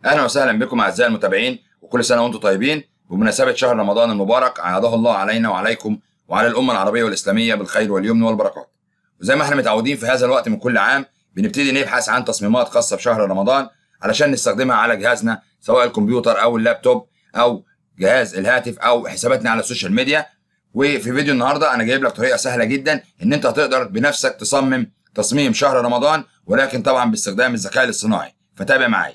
اهلا وسهلا بكم اعزائي المتابعين وكل سنه وانتم طيبين بمناسبه شهر رمضان المبارك عاده الله علينا وعليكم وعلى الامه العربيه والاسلاميه بالخير واليمن والبركات. وزي ما احنا متعودين في هذا الوقت من كل عام بنبتدي نبحث عن تصميمات خاصه بشهر رمضان علشان نستخدمها على جهازنا سواء الكمبيوتر او اللابتوب او جهاز الهاتف او حساباتنا على السوشيال ميديا وفي فيديو النهارده انا جايب لك طريقه سهله جدا ان انت هتقدر بنفسك تصمم تصميم شهر رمضان ولكن طبعا باستخدام الذكاء الاصطناعي فتابع معايا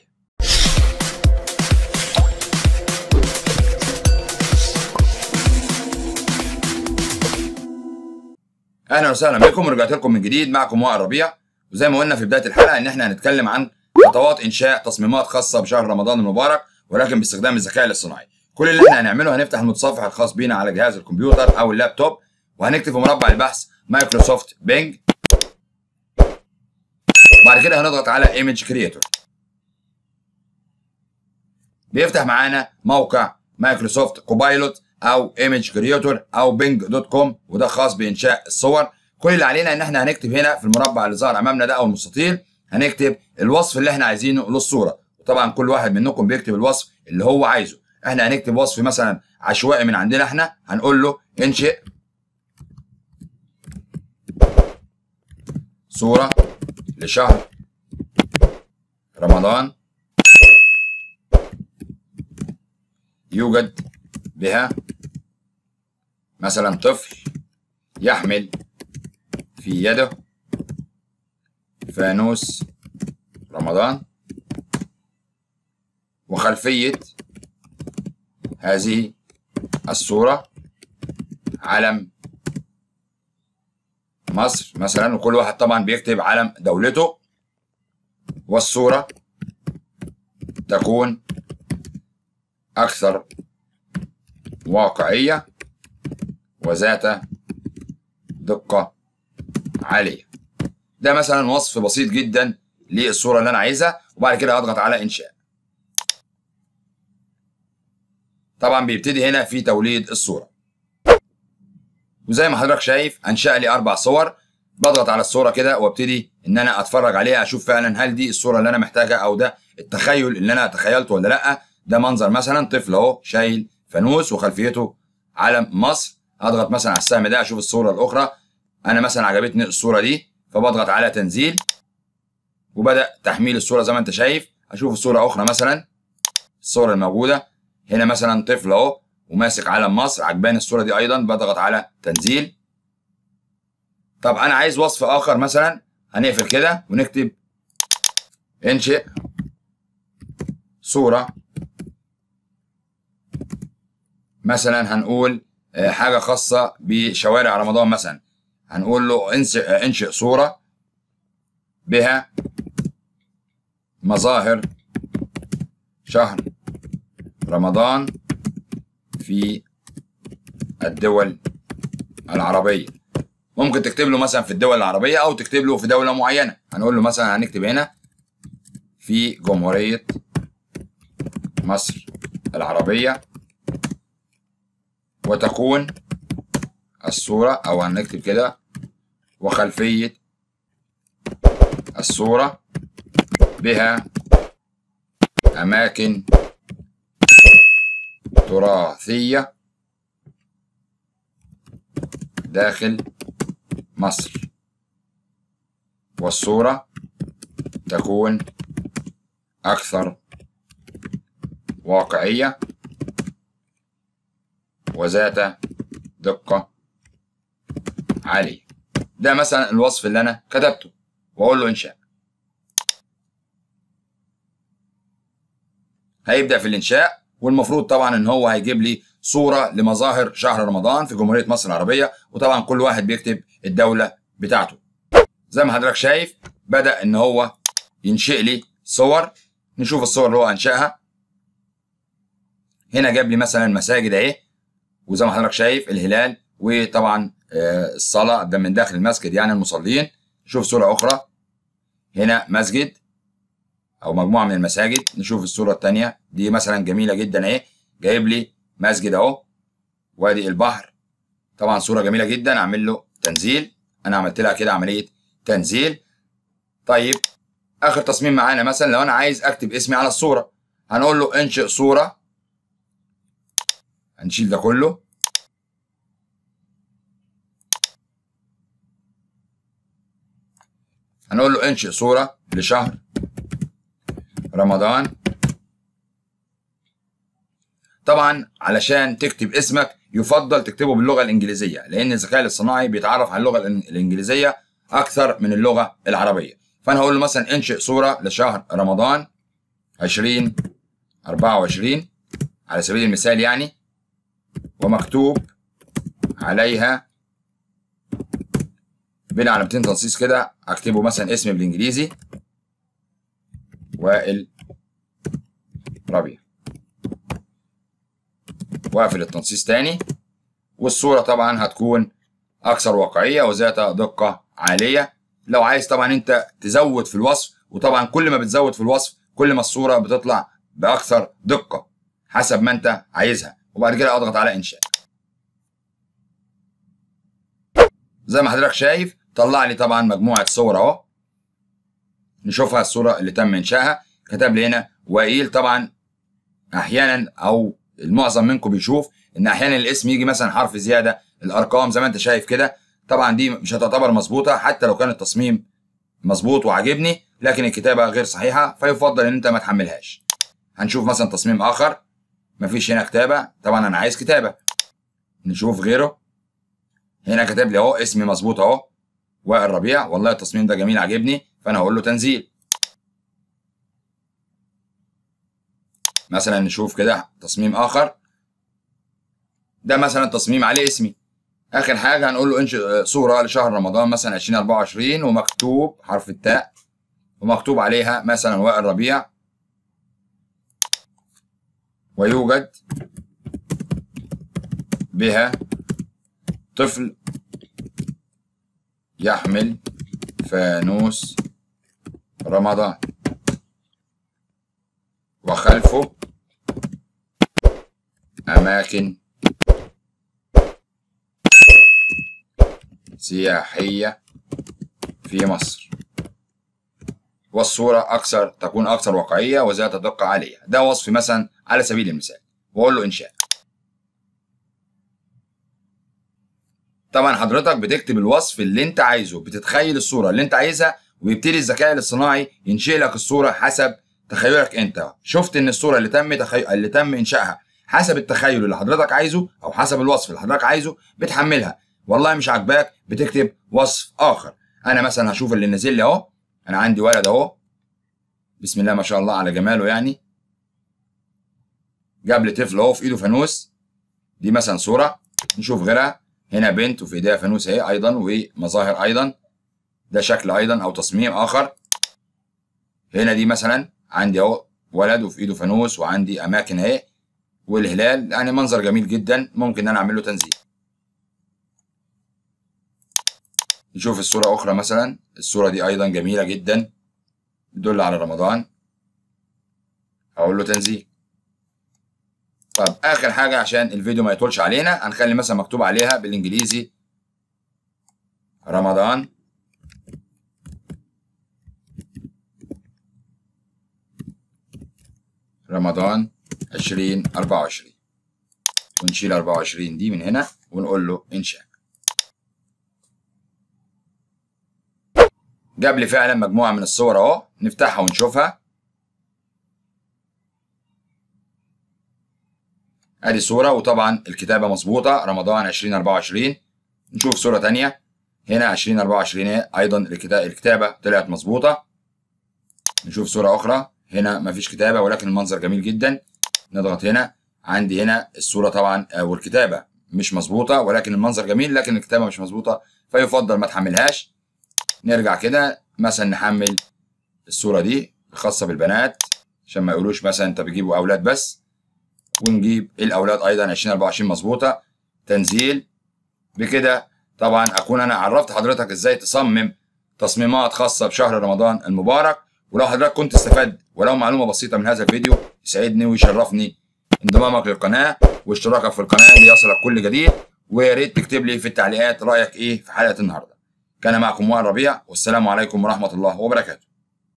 اهلا وسهلا بكم ورجعت لكم من جديد معكم وائل ربيع وزي ما قلنا في بدايه الحلقه ان احنا هنتكلم عن خطوات انشاء تصميمات خاصه بشهر رمضان المبارك ولكن باستخدام الذكاء الاصطناعي كل اللي احنا هنعمله هنفتح المتصفح الخاص بينا على جهاز الكمبيوتر او اللابتوب وهنكتب في مربع البحث مايكروسوفت بينج بعد كده هنضغط على ايمج كريتور بيفتح معانا موقع مايكروسوفت كوبايلوت او ايمج كريتور او بينج دوت كوم وده خاص بانشاء الصور كل اللي علينا ان احنا هنكتب هنا في المربع اللي ظهر امامنا ده او المستطيل هنكتب الوصف اللي احنا عايزينه للصوره وطبعا كل واحد منكم بيكتب الوصف اللي هو عايزه احنا هنكتب وصف مثلا عشوائي من عندنا احنا هنقول له انشئ صوره لشهر رمضان يوجد بها مثلا طفل يحمل في يده فانوس رمضان وخلفية هذه الصورة علم مصر مثلا وكل واحد طبعا بيكتب علم دولته والصورة تكون أكثر واقعية وذات دقة عالية ده مثلا وصف بسيط جدا للصورة اللي أنا عايزها وبعد كده هضغط على إنشاء طبعا بيبتدي هنا في توليد الصورة وزي ما حضرتك شايف أنشأ لي أربع صور بضغط على الصورة كده وابتدي إن أنا أتفرج عليها أشوف فعلا هل دي الصورة اللي أنا محتاجها أو ده التخيل اللي أنا تخيلته ولا لأ ده منظر مثلا طفل أهو شايل فانوس وخلفيته علم مصر اضغط مثلا على السهم ده اشوف الصوره الاخرى انا مثلا عجبتني الصوره دي فبضغط على تنزيل وبدا تحميل الصوره زي ما انت شايف اشوف الصوره اخرى مثلا الصوره الموجوده هنا مثلا طفل اهو وماسك علم مصر عجباني الصوره دي ايضا بضغط على تنزيل طب انا عايز وصف اخر مثلا هنقفل كده ونكتب انشئ صوره مثلا هنقول حاجة خاصة بشوارع رمضان مثلا هنقول له انشئ صورة بها مظاهر شهر رمضان في الدول العربية ممكن تكتب له مثلا في الدول العربية أو تكتب له في دولة معينة هنقول له مثلا هنكتب هنا في جمهورية مصر العربية وتكون الصورة أو هنكتب كده وخلفية الصورة بها أماكن تراثية داخل مصر والصورة تكون أكثر واقعية وذات دقة عالية ده مثلا الوصف اللي أنا كتبته وأقول له إنشاء هيبدأ في الإنشاء والمفروض طبعا إن هو هيجيب لي صورة لمظاهر شهر رمضان في جمهورية مصر العربية وطبعا كل واحد بيكتب الدولة بتاعته زي ما حضرتك شايف بدأ إن هو ينشئ لي صور نشوف الصور اللي هو أنشأها هنا جاب لي مثلا مساجد أهي وزي ما حضرتك شايف الهلال وطبعا الصلاة ده من داخل المسجد يعني المصلين نشوف صورة أخرى هنا مسجد أو مجموعة من المساجد نشوف الصورة التانية دي مثلا جميلة جدا أهي جايب لي مسجد أهو وادي البحر طبعا صورة جميلة جدا أعمل له تنزيل أنا عملت لها كده عملية تنزيل طيب آخر تصميم معانا مثلا لو أنا عايز أكتب اسمي على الصورة هنقول له انشئ صورة هنشيل ده كله هنقول له انشئ صورة لشهر رمضان طبعا علشان تكتب اسمك يفضل تكتبه باللغة الإنجليزية لأن الذكاء الاصطناعي بيتعرف على اللغة الإنجليزية أكثر من اللغة العربية فأنا هقول له مثلا انشئ صورة لشهر رمضان 2024 على سبيل المثال يعني ومكتوب عليها بين علامتين تنصيص كده اكتبه مثلا اسم بالانجليزي وائل ربيع واقفل التنصيص تاني والصورة طبعا هتكون أكثر واقعية وذات دقة عالية لو عايز طبعا أنت تزود في الوصف وطبعا كل ما بتزود في الوصف كل ما الصورة بتطلع بأكثر دقة حسب ما أنت عايزها وبعد كده أضغط على إنشاء زي ما حضرتك شايف طلع لي طبعا مجموعة صور أهو نشوفها الصورة اللي تم إنشائها كتب لي هنا وائيل طبعا أحيانا أو المعظم منكم بيشوف ان احيانا الاسم يجي مثلا حرف زياده الارقام زي ما انت شايف كده طبعا دي مش هتعتبر مظبوطه حتى لو كان التصميم مظبوط وعاجبني لكن الكتابه غير صحيحه فيفضل ان انت ما تحملهاش هنشوف مثلا تصميم اخر مفيش هنا كتابه طبعا انا عايز كتابه نشوف غيره هنا كاتب لي اهو اسمي مظبوط اهو وائل ربيع والله التصميم ده جميل عاجبني فانا هقول له تنزيل مثلا نشوف كده تصميم اخر ده مثلا تصميم عليه اسمي اخر حاجه هنقول له انشئ صوره لشهر رمضان مثلا 2024 ومكتوب حرف التاء ومكتوب عليها مثلا وائل ربيع ويوجد بها طفل يحمل فانوس رمضان وخلفه أماكن سياحية في مصر والصورة أكثر تكون أكثر واقعية وذات دقة عالية ده وصف مثلا على سبيل المثال وأقول له إنشاء طبعا حضرتك بتكتب الوصف اللي انت عايزه بتتخيل الصورة اللي انت عايزها ويبتدي الذكاء الاصطناعي ينشئ لك الصورة حسب تخيلك انت شفت ان الصوره اللي تم تخي... اللي تم انشائها حسب التخيل اللي حضرتك عايزه او حسب الوصف اللي حضرتك عايزه بتحملها والله مش عاجباك بتكتب وصف اخر انا مثلا هشوف اللي نزل لي اهو انا عندي ولد اهو بسم الله ما شاء الله على جماله يعني جاب لي طفل اهو في ايده فانوس دي مثلا صوره نشوف غيرها هنا بنت وفي ايديها فانوس اهي ايضا ومظاهر ايضا ده شكل ايضا او تصميم اخر هنا دي مثلا عندي اهو ولد وفي ايده فانوس وعندي اماكن اهي والهلال يعني منظر جميل جدا ممكن ان انا اعمل له تنزيل نشوف الصورة أخرى مثلا الصورة دي أيضا جميلة جدا تدل على رمضان أقول له تنزيل طب آخر حاجة عشان الفيديو ما يطولش علينا هنخلي مثلا مكتوب عليها بالإنجليزي رمضان رمضان 2024 ونشيل 24 دي من هنا ونقول له انشاء جاب لي فعلا مجموعه من الصور اهو نفتحها ونشوفها ادي صوره وطبعا الكتابه مظبوطه رمضان 2024 نشوف صوره تانية هنا 2024 ايضا الكتابه طلعت مظبوطه نشوف صوره اخرى هنا مفيش كتابة ولكن المنظر جميل جدا نضغط هنا عندي هنا الصورة طبعا والكتابة مش مظبوطة ولكن المنظر جميل لكن الكتابة مش مظبوطة فيفضل ما تحملهاش نرجع كده مثلا نحمل الصورة دي الخاصة بالبنات عشان ما يقولوش مثلا انت بتجيبوا اولاد بس ونجيب الاولاد ايضا 2024 مظبوطة تنزيل بكده طبعا اكون انا عرفت حضرتك ازاي تصمم تصميمات خاصة بشهر رمضان المبارك ولو حضرتك كنت استفدت ولو معلومه بسيطه من هذا الفيديو يسعدني ويشرفني انضمامك للقناه واشتراكك في القناه ليصلك كل جديد ويا ريت تكتب لي في التعليقات رايك ايه في حلقه النهارده كان معكم وائل ربيع والسلام عليكم ورحمه الله وبركاته